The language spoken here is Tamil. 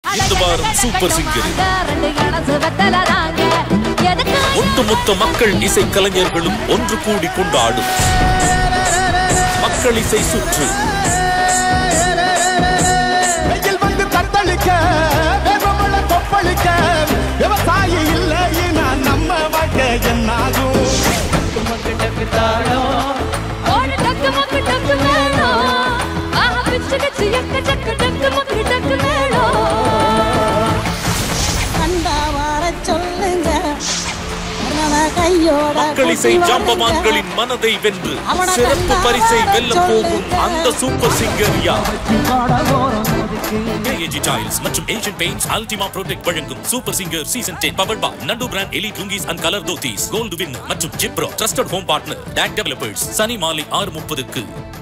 இந்த வாரம் சூப்பர் சிங்கர் ஒட்டுமொத்த மக்கள் இசை கலைஞர்களும் ஒன்று கூடி கொண்டாடும் மக்கள் இசை சுற்று வெயில் வந்து தத்தளிக்க வேகமல கொப்பளிக்க விவசாயி இல்லைன்னா நம்ம வாழ்க்கை என்னாகும் சொல்லுங்க கையோட மக்கள் இசை ஜாம்பவான்களின் மனதை வென்று சிறப்பு பரிசை வெல்ல போகும் அந்த சூப்பர் சிங்கர் யார் ஏஏஜி டைல்ஸ் மற்றும் ஏஷியன் பெயிண்ட்ஸ் அல்டிமா ப்ரோடெக்ட் வழங்கும் சூப்பர் சிங்கர் சீசன் 10 பவர் பா நண்டு பிராண்ட் எலி lungis and colour dhotis gold win மற்றும் ஜிப்ரோ trusted home partner tag developers சனி மாலை ஆறு முப்பதுக்கு